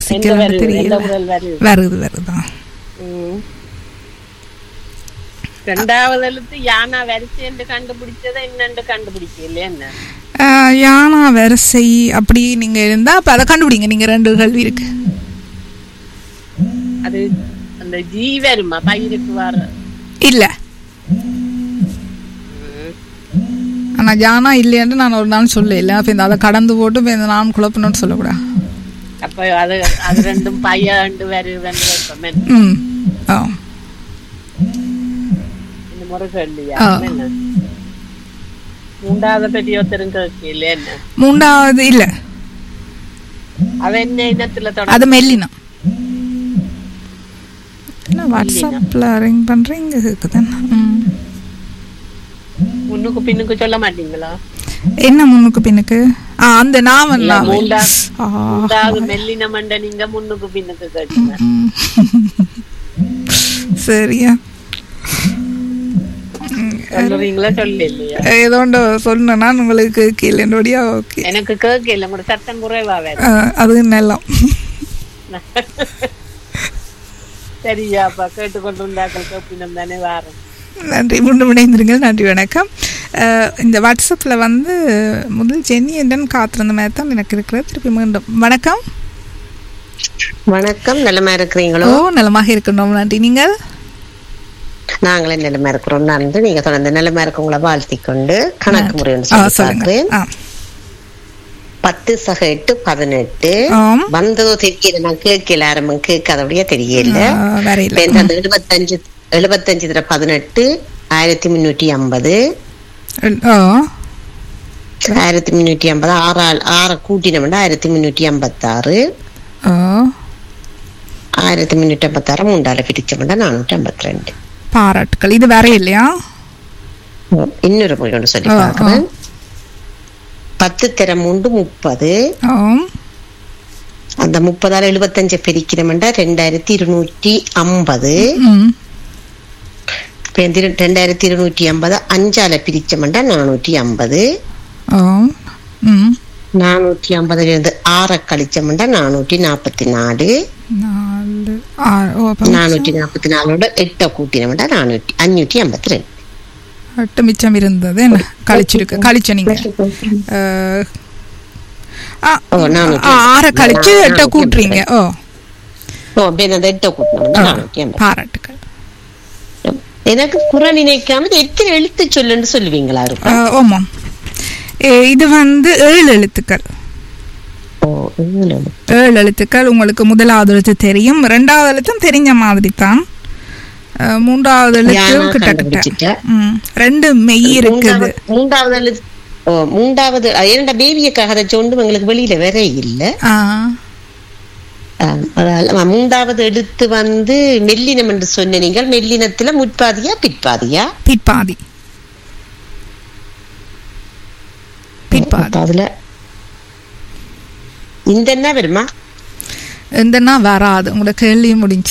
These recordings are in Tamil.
சிக்கல் வருது? தெரியல எந்த முதல் வருது? வருது வருதான் ம். ரெண்டாவது எழுத்து யானா வரிசை என்று கண்டுபிடிச்சதை என்னண்டு கண்டுபிடிக்கல என்ன ஆஹ், யானா வரிசை அப்படி நீங்க இருந்தா அப்ப அதை கண்டுபிடிங்க நீங்க ரெண்டு கேள்வி இருக்கு அது அந்த ஜீ வருமா பயிருக்கு வர இல்ல ஆனா யானா இல்லையென்று நான் ஒரு நாள் சொல்ல இல்லை அப்ப இந்த அதை கடந்து போட்டு இப்ப இந்த நான் குழப்பணும்னு சொல்லக்கூடாது அப்ப அது அது ரெண்டும் பையண்டு வருதுன்னு வைப்போமே ம் ஆ இந்த முறை சொல்லியா ஆ. என்ன மூன்றாவது பற்றி ஒருத்தரும் கேட்கல என்ன மூன்றாவது இல்ல அவ என்ன இனத்துல தொடர் அது மெல்லினம் என்ன வாட்ஸ்அப்ல ரிங் பண்றீங்க இருக்குதானே ம். முன்னுக்கு பின்னுக்கு சொல்ல மாட்டீங்களா என்ன முன்னுக்கு பின்னுக்கு ஆ அந்த நாவன் இல்ல, நாவல். மூண்டா- ஆ, மூன்றாவது மெல்லின மண்ட நீங்க முன்னுக்கு பின்னுக்கு கேட்டீங்க ம். சரியா சொல்லுவீங்களா சொல்ல இல்லையா ஏதோ ஒன்று சொன்னேன்னா உங்களுக்கு கீழேண்டோடியா ஓகே எனக்கு கேட்கல உங்களோட சத்தம் குறைவா வேற அது நெல்லாம் சரியா அப்ப கேட்டுக்கொண்டு இருந்தாக்கள் கேப்பினம் தானே வாரம் நன்றி மீண்டும் இணைந்திருங்கள் நன்றி வணக்கம் அஹ், இந்த வாட்ஸ்அப்பில் வந்து முதல் ஜென்னி என்னன்னு காத்திருந்த மாதிரி தான் எனக்கு இருக்கிறது திருப்பி மீண்டும் வணக்கம் வணக்கம் நலமா இருக்கிறீங்களோ ஓ நலமாக இருக்கணும் நன்றி நீங்கள் நாங்களே நிலைமை இருக்கிறோம் நன்றி நீங்க தொடர்ந்து நிலைமை இருக்கவங்கள வாழ்த்தி கொண்டு கணக்கு முறை ஒன்று ஆ சொல்லி சொல்லுங்க பார்க்கிறேன் ஆ பத்து சக எட்டு பதினெட்டு ஆம் வந்ததோ தெரியல நான் கேட்கல ஆரம்பம் கேட்காதபடியா தெரியல ஆ, வேற இல்லை இப்ப இந்த எழுபத்தஞ்சு எழுபத்தஞ்சு தர பதினெட்டு ஆயிரத்தி முன்னூற்றி ஐம்பது ஓ ஆயிரத்தி முன்னூற்றி ஐம்பது ஆறு ஆறை கூட்டினோம்னா ஆயிரத்தி முன்னூற்றி ஐம்பத்தாறு ஓ ஆயிரத்தி முன்னூற்றி ஐம்பத்தாறு மூன்றால பிரிச்சோம்னா நானூற்றி ஐம்பத்தி ரெண்டு பாராட்டுக்கள் இது வேற இல்லையா இன்னொரு மொழி ஒன்று சொல்லி ஆ, ஆ. பார்க்கிறேன் பத்து திறம் உண்டு முப்பது ஆம் அந்த முப்பதால எழுபத்தஞ்சு பிரிக்கிறோம்டா ரெண்டாயிரத்தி இருநூற்றி ஐம்பது ம் இப்ப இந்த இரு- ரெண்டாயிரத்தி இருநூற்றி ஐம்பது அஞ்சால பிரிச்சோம்டா நானூற்றி ஐம்பது ஆம் ம் நானூற்றி ஐம்பதுல இருந்து ஆறை கழிச்சோம்டா நானூற்றி நாற்பத்தி நாலு நாலு ஆறு ஓ அப்போ நானூற்றி நாற்பத்தி நாலோட எட்டை கூட்டினோம்டா நானூற்றி அஞ்சூற்றி ஐம்பத்தி ரெண்டு எட்டு மிச்சம் இருந்தது என்ன கழிச்சிருக்கு கழிச்ச நீங்க அஹ், ஆ, ஓ, நானூத்தி ஆ, ஆறை கழிச்சு நானூத்தி எட்டை கூட்டுறீங்க ஓ ஓ அப்ப அந்த எட்டை கூட்டினோம்டா நானூற்றி ஐம்பது பாராட்டுக்கள் எனக்கு குறை நினைக்காம இது எத்தனை எழுத்து சொல்லுன்னு சொல்லுவீங்களா இருக்கும் அஹ், ஆமாம் ஏ, இது வந்து ஏழு எழுத்துக்கள் ஓ ஏழு எழுத்து. ஏழு எழுத்துக்கள் உங்களுக்கு முதலாவது எழுத்து தெரியும் ரெண்டாவது எழுத்தும் தெரிஞ்ச மாதிரி தான் அஹ், மூன்றாவது எழுத்து யானா கிட்டத்தட்ட கண்டுபிடிச்சிட்டேன். ம், ரெண்டு மெய் இருக்குது மூன்றாவது- மூன்றாவது எழுத்து ஓ மூன்றாவது இரண்ட பேபியக்காக அதை சொண்டு எங்களுக்கு வெளியில வேற இல்ல ஆ, ஆம், அதால மூன்றாவது எழுத்து வந்து மெல்லினம் என்று சொன்ன நீங்கள் மெல்லினத்துல முற்பாதியா பிற்பாதியா பிற்பாதி பிற்பாதி அதுல இந்த என்ன வருமா எந்தன்னா வராது உங்களோட கேள்வி முடிஞ்சு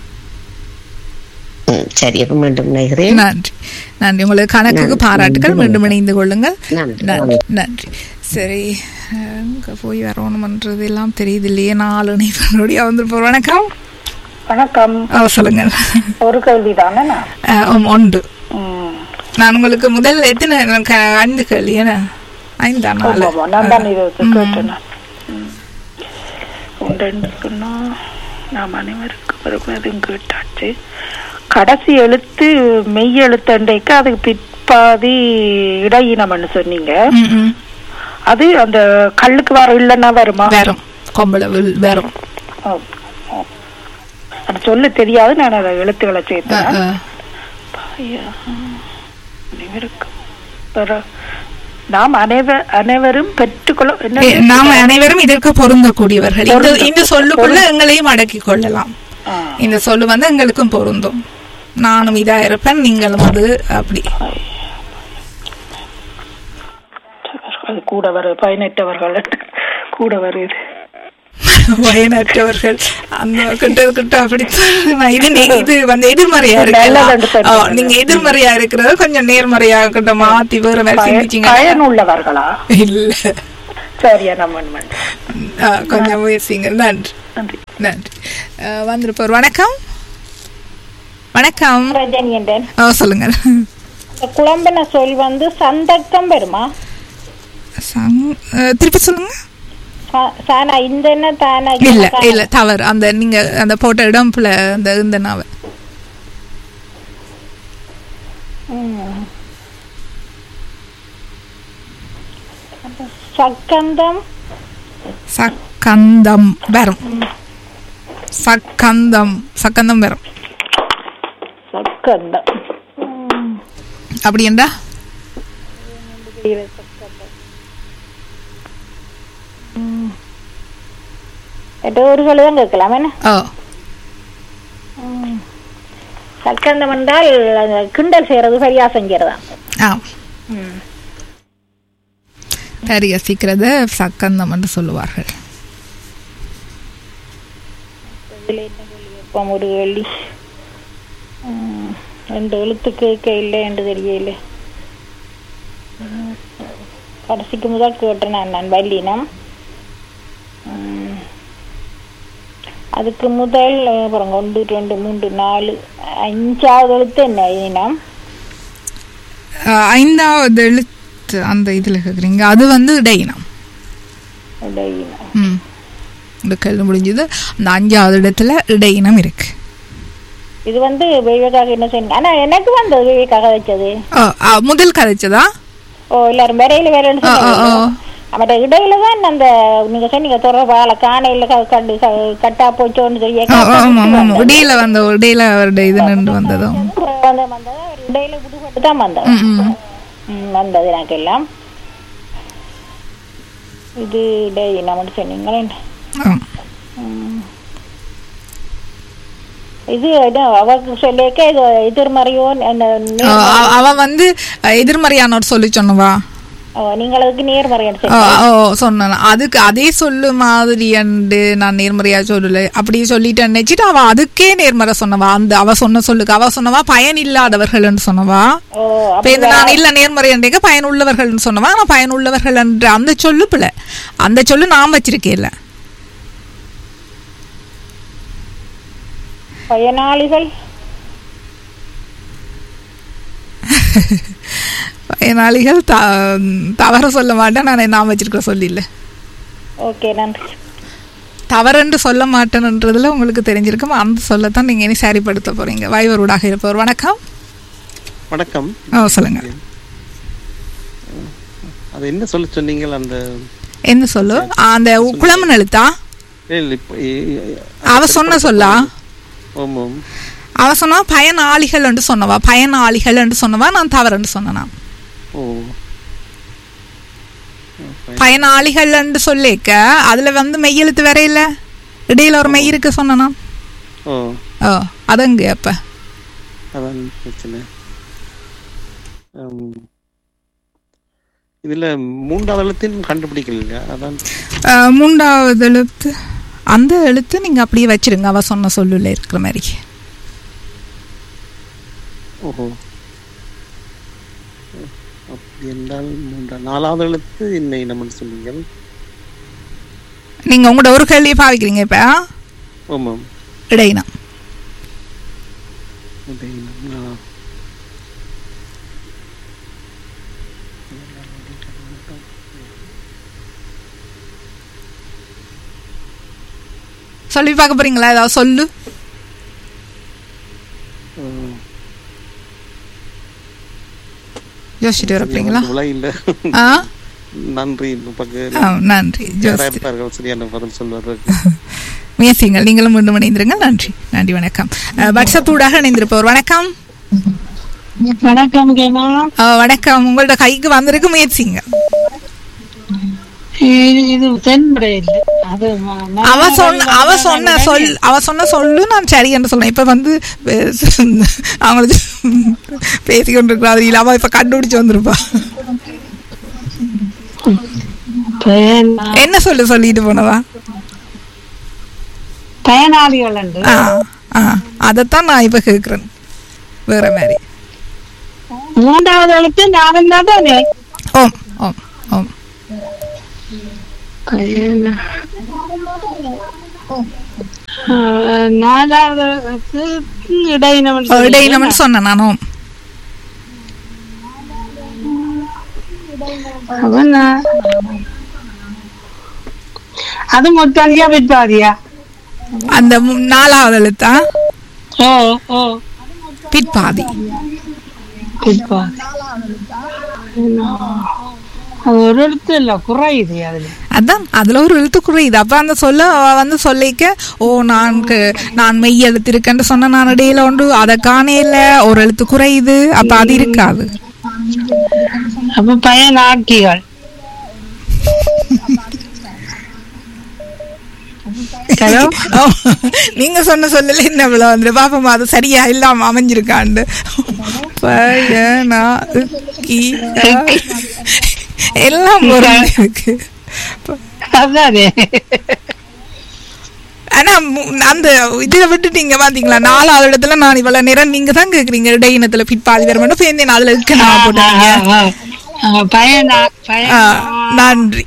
ம், சரி அப்ப மீண்டும் நினைக்கிறேன் நன்றி நன்றி உங்களுக்கு கணக்குக்கு நன்றி. பாராட்டுகள் மீண்டும் இணைந்து கொள்ளுங்கள் நன்றி. நன்றி நன்றி சரி அங்க போய் வரணுமன்றது எல்லாம் தெரியுது இல்லையே நாலு நிபுணருடைய வந்துருப்போம் வணக்கம் வணக்கம் ஓ சொல்லுங்கள் ஒரு கேள்வி தானே நான் அஹ், ஆம், உண்டு ம். நான் உங்களுக்கு முதல்ல எத்தனை க- ஐந்து கேள்வி என்ன ஐந்தா நாலு ஆமாம், நான் தான் இது கேட்டேன் நான். ம். ஒன்று இருக்குன்னா நாம் அனைவருக்கும் வருவதும் கேட்டாச்சு கடைசி எழுத்து மெய் எழுத்தண்டைக்கு அதுக்கு பிற்பாதி இடையினம்னு சொன்னீங்க ம், ம். அது அந்த கல்லுக்கு வர இல்லைன்னா வருமா வரும் கொம்பளை வில் வரும் ஓ, ஓ. அது சொல்ல தெரியாது நான் அதை எழுத்துக்களை அஹ், சேர்த்தேன் அஹ். ஐயா, அனைவருக்கும் பெற- நாம் அனைவர் அனைவரும் பெற்றுக்கொள்ள என்ன ஏ, நாம் அனைவரும் இதற்கு பொருந்தக்கூடியவர்கள் இந்த இந்த சொல்லுக்குள்ள எங்களையும் அடக்கிக் கொள்ளலாம் ஆ. இந்த சொல்லு வந்து எங்களுக்கும் பொருந்தும் நானும் இதா இருப்பேன் நீங்களும் அது அப்படி அது கூட வரு பயனற்றவர்கள் கூட வருது பயனற்றவர்கள் அந்த கிட்ட கிட்ட அப்படித்தான் நான் இது நே- இது வந்து எதிர்மறையா நல்லதுன்னு இருக்கு சொல்றீங்க. நீங்க எதிர்மறையா இருக்கிறத கொஞ்சம் நேர்மறையா கிட்ட மாத்தி வேற மாதிரி பய- சிந்திச்சீங்க பயனுள்ளவர்களா இல்ல சரியா நம்ம ஆ, கொஞ்சம் முயற்சிங்க நன்றி நன்றி நன்றி அஹ், வந்திருப்போர் வணக்கம் வணக்கம் ரஜினி என்றேன் ஓ சொல்லுங்கள் இந்த குழம்பின சொல் வந்து சந்தக்கம் வருமா சங் அஹ், திருப்பி சொல்லுங்க சா- சானா இந்த என்ன தானா இல்ல இல்ல தவறு அந்த நீங்க அந்த போட்ட இடம் பிள்ளை அந்த இந்த நாவ ம். அப்ப சக்கந்தம் சக்கந்தம் வரும் சக்கந்தம் சக்கந்தம் வரும் சக்கந்தம் ம். அப்படி என்றா ம். எட்டு ஊர்கள் தான் கேட்கலாம் என்ன ஓ ம். சக்கந்தம் என்றால் அந்த கிண்டல் செய்யறது பரியாசம் செய்யறதா ஆ பரிகசிக்கிறது சக்கந்தம் என்று சொல்லுவார்கள் இதுல என்ன கேள்வி வைப்போம் ஒரு கேள்வி ம். ரெண்டு எழுத்து கேட்க இல்லை என்று தெரியல ம். கடைசிக்கு முதல் கேட்டேன் நான் நான் வல்லினம் ம். அதுக்கு முதல் அப்புறம் ஒன்று ரெண்டு மூன்று நாலு அஞ்சாவது எழுத்து என்ன இனம் அஹ், ஐந்தாவது எழுத்து அந்த இதுல கேக்குறீங்க அது வந்து இடையினம் இடையினம் ம் இந்த கேள்வி முடிஞ்சது அந்த அஞ்சாவது இடத்துல இடையினம் இருக்கு இது வந்து விவேகாக என்ன சொன்ன ஆனா எனக்கு வந்தது விவேகாக வச்சது ஓ, ஆ, முதல் கதைச்சதா ஓ எல்லாரும் விரையில வேலைன்னு ஆ, ஆ, சொன்னாங்க ஆ. அவட இடையில தான் அந்த நீங்க சொன்னீங்க தொடர்பால காணையில க- கண்டு க- கட்டா போச்சோன்னு சொல்லி ஆ, ஆ, ஆமா ஆமா ஆமா இடையில வந்த இடையில அவருடைய இது நின்று வந்ததும் வந்து வந்தது அவர் இடையில விடுபட்டு தான் வந்தது ம், ம். ம், வந்தது எனக்கு எல்லாம் இது இடை நம்ம சொன்னீங்களே ஆ. ம். இது இது அவருக்கு சொல்லிக்க இது எதிர்மறையோ அந்த ஆ, அவ- அவ வந்து அஹ், எதிர்மறையான ஒரு சொல்லி சொன்னவா ஓ, நீங்கள் அதுக்கு நேர்மறையான ஆ, சொல்லி ஓ சொன்னான் அதுக்கு அதே சொல்லு மாதிரி அண்டு நான் நேர்மறையா சொல்லல அப்படி சொல்லிட்டு நினைச்சிட்டு அவ அதுக்கே நேர்மறை சொன்னவா அந்த அவ சொன்ன சொல்லுக்கு அவ சொன்னவா பயன் இல்லாதவர்கள்னு சொன்னவா ஓ இப்ப அப்படி இது நான் இல்ல நேர்மறை என்றேக்க பயன் உள்ளவர்கள்னு சொன்னவா ஆனா பயன் உள்ளவர்கள் என்ற அந்த சொல்லு பிள்ளை அந்த சொல்லு நான் வச்சிருக்கேன்ல பயனாளிகள் பயனாளிகள் த தவற சொல்ல மாட்டேன் நான் நான் வச்சிருக்க சொல்லில்ல ஓகே நன்றி தவறென்று சொல்ல மாட்டேன்றதுல உங்களுக்கு தெரிஞ்சிருக்கும் அந்த சொல்லத்தான் நீங்க இனி சரிப்படுத்த போறீங்க வைவரூடாக இருப்பவர் வணக்கம் வணக்கம் ஓ சொல்லுங்க அது என்ன சொல்ல சொன்னீங்க அந்த என்ன சொல்லு அந்த குளமன் எழுத்தா இல்ல, இப்ப இ- இ- அவ சொன்ன சொல்லா ஆமாம் அவ சொன்னா பயனாளிகள் என்று சொன்னவா பயனாளிகள் என்று சொன்னவா நான் தவறுன்னு சொன்னனா ஓ பயனாளிகள் என்று சொல்லிக்க அதுல வந்து மெய்யெழுத்து வேற இல்ல இடையில ஒரு மெய் இருக்கு சொன்னனா ஓ ஓ அதங்க அப்ப அதான் பிரச்சனை ஆம். இதுல மூன்றாவது எழுத்தின் கண்டுபிடிக்கல அதான் அஹ், மூன்றாவது எழுத்து அந்த எழுத்து நீங்க அப்படியே வச்சிருங்க அவ சொன்ன சொல்லுல இருக்கிற மாதிரி ஓஹோ அப்படி என்றால் மூன்றா நாலாவது எழுத்து என்ன இனம்னு சொன்னீங்க நீங்க உங்களோட ஒரு கேள்வியை பாவிக்கிறீங்க இப்ப ஆமாம் இடையினம் அது இனம். ஆ. சொல்லி பார்க்க போறீங்களா ஏதாவது சொல்லு ம். யோசிச்சுட்டு வரப்பீங்களா விலை இல்ல ஆ நன்றி இந்த பக்கம் ஆ, நன்றி யாரா ஜோசி இருப்பார்கள் சரியான பதில் சொல்வார்கள் முயற்சிங்கள் நீங்களும் மீண்டும் இணைந்திருங்கள் நன்றி நன்றி வணக்கம் அஹ், வாட்ஸ்அப் ஊடாக இணைந்திருப்பவர் வணக்கம் வணக்கம் கேமா அஹ், வணக்கம் உங்களோட கைக்கு வந்திருக்கு முயற்சிங்க இது இது தென்படை இல்லை அது ம- ம- அவ சொன்ன அவ சொன்ன சொல் அவ சொன்ன சொல்லு நான் சரி என்று சொன்னேன் இப்ப வந்து அஹ், அவங்களுக்கு பேசி கொண்டிருக்கிறாரு அவ இப்ப கண்டுபிடிச்சு வந்திருப்பா பயனா- என்ன சொல்லு சொல்லிட்டு போனவா பயனாளிகள் என்று ஆ ஆ அதைத்தான் நான் இப்ப கேக்குறேன் வேற மாதிரி மூன்றாவது எழுத்து நான் தானே ஓம் ஓம் ஓம் பயனா- அஹ், நாலாவது இடையினம் இடையினம்னு சொன்னேன் நானும் அவன் நான்- அது முத்தாலியா பிற்பாதியா அந்த மு- நாலாவது எழுத்தா ஓ ஓ பிற்பாதி பிற்பாதி அது ஒரு எழுத்து இல்ல குறையுது அதுல அதான் அதுல ஒரு எழுத்து குறையுது அப்ப அந்த சொல்ல அவ வந்து சொல்லிக்க ஓ நான் கு- நான் மெய் எழுத்து இருக்கேன்னு சொன்ன நான் இடையில உண்டு அதை காணையில ஒரு எழுத்து குறையுது அப்ப அது இருக்காது அப்ப பையன் ஆக்கிகள் ஹலோ ஓ, நீங்க சொன்ன சொல்லல என்ன இவ்வளவு வந்து பாப்போமா அது சரியா இல்லாம அமைஞ்சிருக்காண்டு பயனா இக்கி, ஆ. எல்லாம் பொருள் இருக்கு அதானே ஆனா மு- அந்த இதுல விட்டுட்டீங்க பாத்தீங்களா நாலாவது இடத்துல நான் இவ்வளவு நேரம் நீங்க தான் கேக்குறீங்க இடையினத்துல பிற்பாதி வர மட்டும் சேர்ந்து நான் அதுல இருக்க நான் போட்டீங்க பையனா ஆ, பையன் நன்றி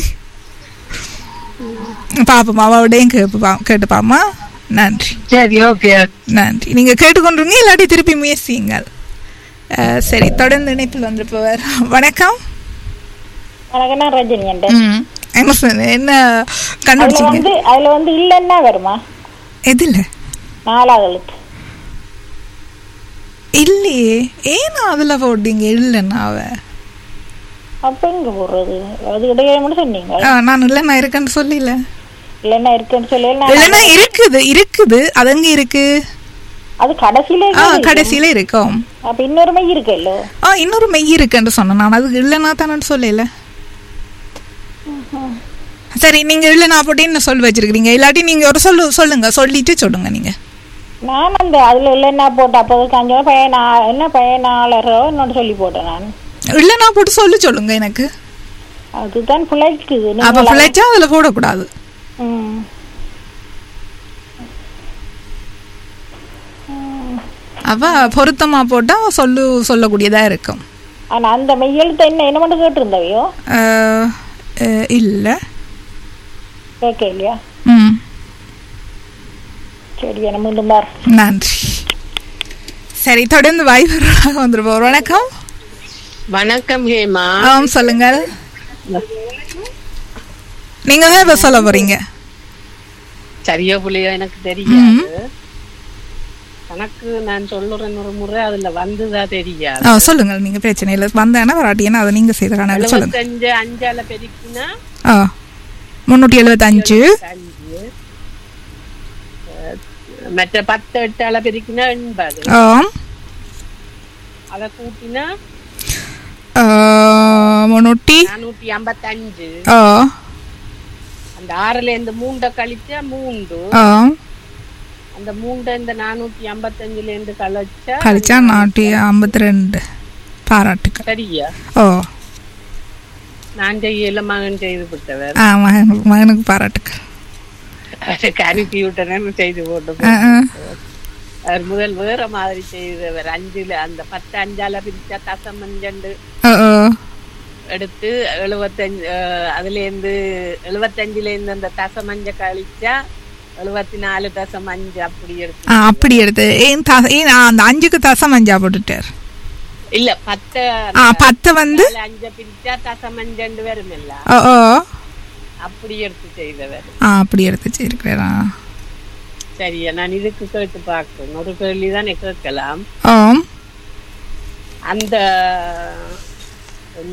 பாப்போமா அவடையும் கேட்பா கேட்டுப்பாமா நன்றி சரி ஓகே நன்றி நீங்க கேட்டுக்கொண்டுருங்க இல்லாட்டி திருப்பி முயற்சியுங்கள் அஹ், சரி தொடர்ந்து இணைப்பில் வந்திருப்பவர் வணக்கம் வணக்கம் நான் ரஜினி என்கிட்ட. ம். என்ன சொன்ன- என்ன அதுல கண்டுபிடிச்சீங்க வந்து அதுல வந்து இல்லன்னா வருமா எதுல நாலாவது எழுத்து இல்லையே ஏன் அதுல போட்டீங்க இல்லைன்னா அவ அப்ப எங்க போடுறது அது இடையில மட்டும் சொன்னீங்க ஆ, நான் இல்லைன்னா இருக்கேன்னு சொல்லல இல்லன்னா இருக்குன்னு சொல்லி இல்லைன்னா இருக்குது இருக்குது அது எங்க இருக்கு அது கடைசியில ஆ இருக்கு. கடைசியில இருக்கும் அப்ப இன்னொரு மை இருக்குல்ல ஆ இன்னொரு மெய் இருக்குன்னு சொன்னேன் நான் அது இல்லைன்னா தானே சொல்லல சரி நீங்க இல்லைன்னா போட்டு என்ன சொல்லி வச்சிருக்கீங்க இல்லாட்டி நீங்க ஒரு சொல்லு சொல்லுங்க சொல்லிட்டு சொல்லுங்க நீங்க நான் அந்த அதுல இல்லன்னா போட்டு அப்போ காஞ்ச பையன் நா- என்ன பையனாளரோ இன்னொன்று சொல்லி போட்டேன் நான் இல்லைன்னா போட்டு சொல்லு சொல்லுங்க எனக்கு அதுதான் பிழைக்குது அப்ப நீங்களா- பிழைச்சா அதுல போடக்கூடாது ம். அவ பொருத்தமா போட்டா சொல்லு சொல்லக்கூடியதா இருக்கும் ஆனா அந்த மெய்யெழுத்த என்ன என்ன மட்டும் கேட்டிருந்தவையோ அஹ், அஹ், இல்ல கேட்க இல்லையா ம் சரி என்ன மீண்டும் பார் நன்றி சரி தொடர்ந்து வாய்ப்பு வந்துருப்போம் வணக்கம் வணக்கம் ஹேமா ஆம் சொல்லுங்க நீங்க தான் இப்ப சொல்ல போறீங்க சரியோ புள்ளியோ எனக்கு தெரியாது கணக்கு நான் சொல்லுறேன் ஒரு முறை அதுல வந்துதா தெரியாது ஆ, சொல்லுங்க நீங்க பிரச்சனை இல்லை வந்தேன்னா வராட்டினா அதை நீங்க செய்த கணக்கு சொல்லுங்க எழுபத்தஞ்சு அஞ்சால பெருக்கினா ஆ முன்னூற்றி எழுபத்தஞ்சு அஞ்சு அஹ், மற்ற பத்து எட்டால பெருக்கினா எண்பது ஆம் அதை கூட்டினா ஆ, முன்னூற்றி நானூத்தி ஐம்பத்தஞ்சு ஆ அந்த ஆறுல இருந்து மூண்டை கழிச்சா மூண்டு ஆ அந்த மூண்டை இந்த நானூத்தி ஐம்பத்தஞ்சுல இருந்து கழிச்சா கழிச்சா நானூற்றி ஐம்பத்தி ரெண்டு பாராட்டுக்கள் சரியா ஓ நான் செய்யல மகன் செய்து விட்டவர் ஆ மகனுக்கு மகனுக்கு பாராட்டுக்கள் அதுக்கு அனுப்பி விட்டேன்னு செய்து போட்டு ஆ, ஆ. அவர் முதல் வேற மாதிரி செய்தவர் அஞ்சுல அந்த பத்து அஞ்சால பிரிச்சா தசமஞ்சண்டு ஓ ஓ எடுத்து எழுபத்தஞ்சு அஹ், அதுல இருந்து எழுபத்தஞ்சுல இருந்து அந்த தசமஞ்ச கழிச்சா எழுபத்தி நாலு தசம் அஞ்சு அப்படி எடுத்து ஆ அப்படி எடுத்து ஏன் த ஏன் ஆ, அந்த அஞ்சுக்கு தசம் அஞ்சா போட்டுட்டார் இல்ல பத்து ஆ பத்தை வந்து அஞ்ச பிரிச்சா தசமஞ்சண்டு வரும் இல்ல ஓ ஓ அப்படி எடுத்து செய்தவர் ஆ அப்படி எடுத்து வச்சிருக்கிறா சரியா நான் இதுக்கு கேட்டு பார்க்கிறேன் ஒரு கேள்வி தானே கேட்கலாம் ஆம் அந்த என்ன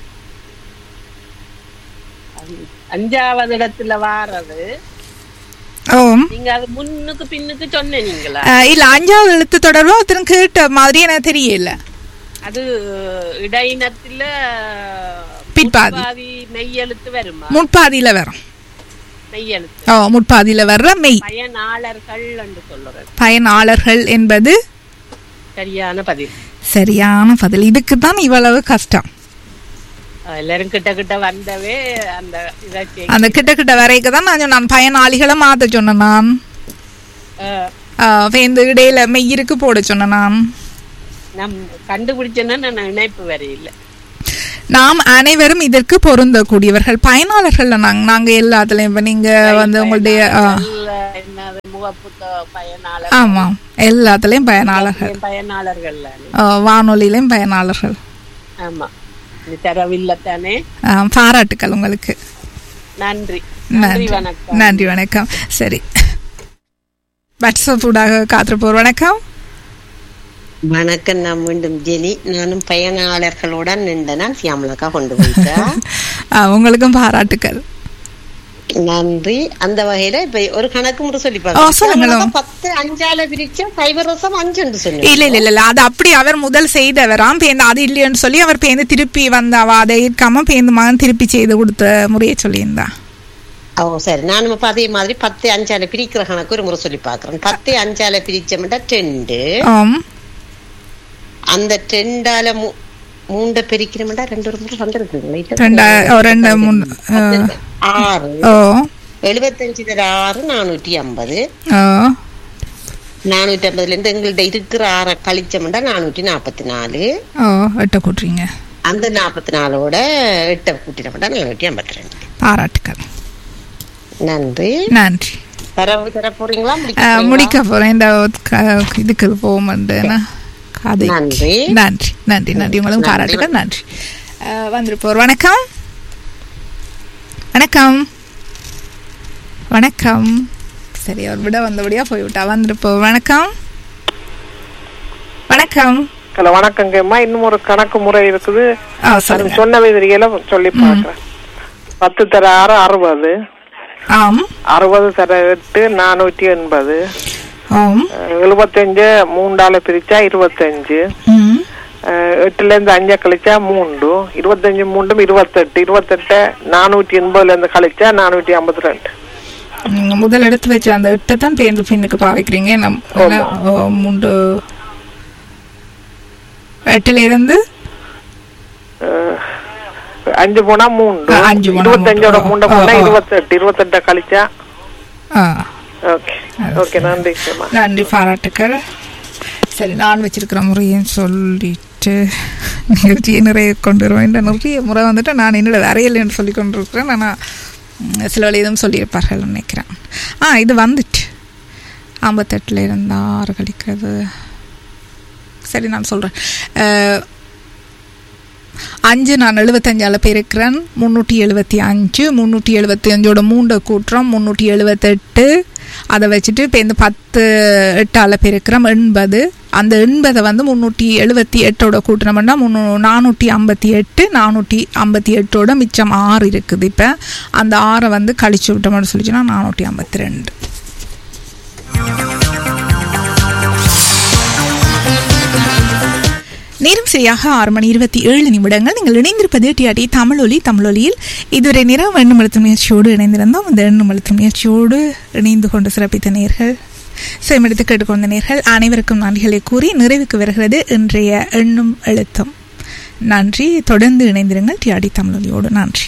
அஞ்- அஞ்சாவது இடத்துல வாரது ஓம் நீங்க அது முன்னுக்கு பின்னுக்கு சொன்னீங்களா ஆ, இல்ல அஞ்சாவது எழுத்து தொடர்பா ஒருத்தரும் கேட்ட மாதிரி எனக்கு தெரியல அது இடையினத்துல பிற்பாதி. முற்பாதி மெய்யெழுத்து வருமா முட்பாதியில வரும் மெய்யெழுத்து ஓ முட்பாதியில வர்ற மெய் பயனாளர்கள் என்று சொல்லுறது பயனாளர்கள் என்பது சரியான பதில் சரியான பதில் இதுக்கு தான் இவ்வளவு கஷ்டம் எல்லாரும் கிட்ட கிட்ட வந்தவே அந்த இதை செய்- அந்த கிட்ட கிட்ட வரைக்கும் தான் நான் நான் பயனாளிகளை மாத்த சொன்னேன் நான் அஹ், ஆ, இப்ப இந்த இடையில மெய்யிருக்கு போட சொன்னேன் நான் நம் கண்டுபிடிச்சேன்னா நான் நினைப்பு வரையில நாம் அனைவரும் இதற்கு பொருந்தக்கூடியவர்கள் பயனாளர்கள் நாங்க நாங்க எல்லாத்துலயும் இப்ப நீங்க வந்து உங்களுடைய ஆ, என்னது முகப்பு த- பயனாளர் ஆமாம் எல்லாத்துலேயும் பயனாளர்கள் பயனாளர்கள் ஆ, வானொலியிலையும் பயனாளர்கள் ஆமா நீ தரவில்லை தானே ஆ, பாராட்டுக்கள் உங்களுக்கு நன்றி நன்றி நன்றி வணக்கம் நன்றி வணக்கம் சரி வாட்ஸ்அப் ஊடாக காத்திருப்போர் வணக்கம் வணக்கம் நான் மீண்டும் ஜெனி நானும் பயனாளர்களுடன் நின்றனால் சியாமலக்கா கொண்டு போயிட்டா ஆ, உங்களுக்கும் பாராட்டுக்கள் நன்றி அந்த வகையில இப்ப ஒரு கணக்கு முறை சொல்லி ஓ, சொல்லுங்களேன். பாருங்க பத்து அஞ்சால பிரிச்சா சைபர் ரசம் அஞ்சு சொன்னேன் இல்ல இல்ல இல்ல இல்ல அது அப்படி அவர் முதல் செய்தவராம் பேந்து அது இல்லைன்னு சொல்லி அவர் பேந்து திருப்பி வந்தாவா அதை இருக்காம பேந்து மகன் திருப்பி செய்து கொடுத்த முறையை சொல்லியிருந்தா ஓ சரி நானும் இப்ப அதே மாதிரி பத்து அஞ்சால பிரிக்கிற கணக்கு ஒரு முறை சொல்லி பாக்குறேன் பத்து அஞ்சால பிரிச்சோம்னா ரெண்டு ஆம் அந்த ரெண்டால மூ- மூண்ட பிரிக்கிறோம்டா ரெண்டு ஒரு முறை வந்துருக்கு ரெண்டா ஓ, ரெண்டு மூணு ஆ, ஆறு ஓ எழுபத்தஞ்சு தர ஆறு நானூற்றி ஐம்பது ஓ நானூற்றி ஐம்பதுல இருந்து எங்கள்ட்ட இருக்கிற ஆறை கழிச்சோம்டா நானூற்றி நாற்பத்தி நாலு ஓ எட்ட கூட்டுறீங்க அந்த நாற்பத்தி நாலோட எட்டை கூட்டினோம்டா நானூற்றி ஐம்பத்தி ரெண்டு பாராட்டுக்கள் நன்றி நன்றி தர தர போறீங்களா முடிக்க ஆ, போறீங்களா? முடிக்க போறேன் இந்த க- இதுக்கு போகும்போது கதை நன்றி. நன்றி நன்றி நன்றி உங்களுக்கு நன்றி. பாராட்டுகள் நன்றி ஆ, வந்துருப்போர் வணக்கம் வணக்கம் வணக்கம் சரி அவர் விட வந்தபடியா போய்விட்டா வந்துருப்போர் வணக்கம் வணக்கம் ஹலோ வணக்கங்கம்மா இன்னும் ஒரு கணக்கு முறை இருக்குது ஆ அது சொல்லுங்க சொன்ன விதிகளை சொல்லி பார்க்கிறேன் பத்து தர ஆறு அறுபது ஆம் அறுபது தர எட்டு நானூற்றி எண்பது ஆம் அஹ், எழுபத்தஞ்சு மூண்டால பிரிச்சா இருபத்தஞ்சு ம் அஹ், எட்டுல இருந்து அஞ்ச கழிச்சா மூன்று இருபத்தஞ்சு மூண்டும் இருபத்தெட்டு இருபத்தெட்டு நானூற்றி எண்பதுல இருந்து கழிச்சா நானூற்றி ஐம்பத்தி ரெண்டு நீங்க முதல் எடுத்து வச்ச அந்த எட்டை தான் பேருந்து பின்னுக்கு பாவிக்கிறீங்க நம் என்ன, ஓ, மூன்று எட்டுல இருந்து அஹ், அஞ்சு போனா மூன்று ஆ, அஞ்சு போனா இருபத்தஞ்சோட மூன்று. மூண்டை ஆ, போனா ஆ. இருபத்தெட்டு இருபத்தெட்டை கழிச்சா ஆ ஓகே ஓகே நன்றி அம்மா நன்றி பாராட்டுக்கள் சரி நான் வச்சிருக்கிற முறையும் சொல்லிட்டு நிகழ்ச்சியை நிறைய கொண்டு வருவேன் இந்த நிறைய முறை வந்துட்டு நான் என்னோட வரையலைன்னு சொல்லி கொண்டு இருக்கிறேன் ஆனால் ம், சில வழி எதுவும் சொல்லியிருப்பார்கள் நினைக்கிறேன் ஆ இது வந்துட்டு ஐம்பத்தெட்டில் இருந்தா ஆறு கழிக்கிறது சரி நான் சொல்கிறேன் அஞ்சு நான் எழுபத்தஞ்சால் பெருக்கிறேன் முந்நூற்றி எழுபத்தி அஞ்சு முந்நூற்றி எழுபத்தி அஞ்சோட மூண்டை கூட்டுறோம் முந்நூற்றி எழுபத்தெட்டு அதை வச்சுட்டு இப்போ இந்த பத்து எட்டால் பெருக்கிறோம் எண்பது அந்த எண்பதை வந்து முந்நூற்றி எழுபத்தி எட்டோட கூட்டினோம்னா முன்னூ நானூற்றி ஐம்பத்தி எட்டு நானூற்றி ஐம்பத்தி எட்டோட மிச்சம் ஆறு இருக்குது இப்போ அந்த ஆறை வந்து கழிச்சு விட்டோம்னு சொல்லிச்சுன்னா நானூற்றி ஐம்பத்தி ரெண்டு நேரம் சரியாக ஆறு மணி இருபத்தி ஏழு நிமிடங்கள் நீங்கள் இணைந்திருப்பது டிஆர்டி தமிழொலி தமிழொலியில் இதுவரை நிறம் எண்ணுமழுத்தும் முயற்சியோடு இணைந்திருந்தோம் அந்த எண்ணுமழுத்தும் முயற்சியோடு இணைந்து கொண்டு சிறப்பித்த நேர்கள் செமெடுத்து கேட்டுக்கொண்ட நேர்கள் அனைவருக்கும் நன்றிகளை கூறி நிறைவுக்கு வருகிறது இன்றைய எண்ணும் எழுத்தும் நன்றி தொடர்ந்து இணைந்திருங்கள் டிஆர்டி தமிழொலியோடு நன்றி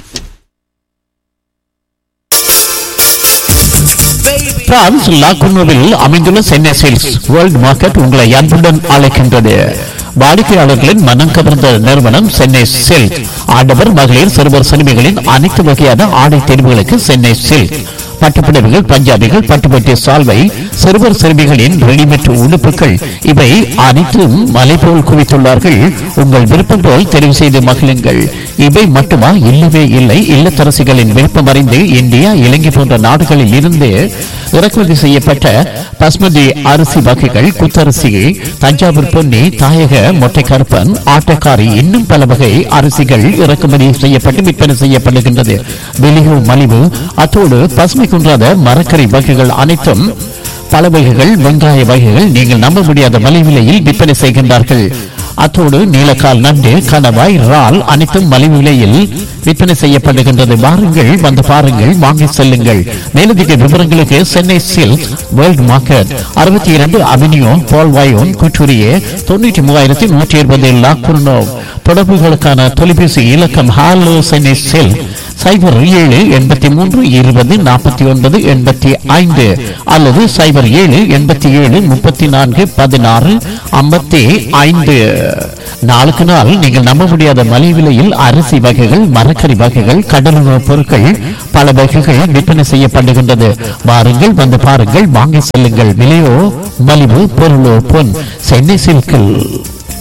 பிரான்ஸ் லாகுனோவில் அமைந்துள்ள சென்னை சேல்ஸ் வேர்ல்ட் மார்க்கெட் உங்களை அன்புடன் அழைக்கின்றது வாடிக்கையாளர்களின் மனம் கவர்ந்த நிறுவனம் சென்னை சில்க் ஆடவர் மகளிர் சிறுவர் சிறுமிகளின் அனைத்து வகையான ஆடை தேர்வுகளுக்கு சென்னை சில்க் பட்டுப்புடவைகள் பஞ்சாபிகள் பட்டுப்பட்டி சால்வை சிறுவர் சிறுமிகளின் ரெடிமேட் உடுப்புகள் இவை அனைத்தும் மலை போல் குவித்துள்ளார்கள் உங்கள் விருப்பம் போல் தெரிவு செய்து மகிழுங்கள் இவை மட்டுமா இல்லவே இல்லை இல்லத்தரசிகளின் விருப்பம் அறிந்து இந்தியா இலங்கை போன்ற நாடுகளில் இருந்து இறக்குமதி செய்யப்பட்ட பஸ்மதி அரிசி வகைகள் குத்தரிசி தஞ்சாவூர் பொன்னி தாயக மொட்டை கருப்பன் ஆட்டக்காரி இன்னும் பல வகை அரிசிகள் இறக்குமதி செய்யப்பட்டு விற்பனை செய்யப்படுகின்றது வெளியோ மலிவு அத்தோடு பசுமை குன்றாத மரக்கறி வகைகள் அனைத்தும் பல வகைகள் வெங்காய வகைகள் நீங்கள் நம்ப முடியாத மலிவிலையில் விற்பனை செய்கின்றார்கள் அத்தோடு நீலக்கால் நண்டு கணவாய் இறால் அனைத்தும் மலிவு விலையில் விற்பனை செய்யப்படுகின்றது வாருங்கள் வந்து பாருங்கள் வாங்கி செல்லுங்கள் மேலதிக விவரங்களுக்கு சென்னை சில்க் வேர்ல்ட் மார்க்கெட் அறுபத்தி இரண்டு அவென்யூ பால்வாயோன் குற்றூரியே தொண்ணூற்றி மூவாயிரத்தி நூற்றி இருபது லாக்குர்னோ தொடர்புகளுக்கான தொலைபேசி இலக்கம் ஹாலோ சென்னை சில்க் சைபர் ஏழு எண்பத்தி மூன்று இருபது நாற்பத்தி ஒன்பது எண்பத்தி ஐந்து அல்லது சைபர் ஏழு எண்பத்தி ஏழு முப்பத்தி நான்கு பதினாறு ஐம்பத்தி ஐந்து நாளுக்கு நாள் நீங்கள் நம்ப முடியாத மலிவு விலையில் அரிசி வகைகள் மரக்கறி வகைகள் கடலுணவுப் பொருட்கள் பல வகைகள் விற்பனை செய்யப்படுகின்றது வாருங்கள் வந்து பாருங்கள் வாங்கி செல்லுங்கள் விலையோ மலிவு பொருளோ பொன் சென்னை சில்கில்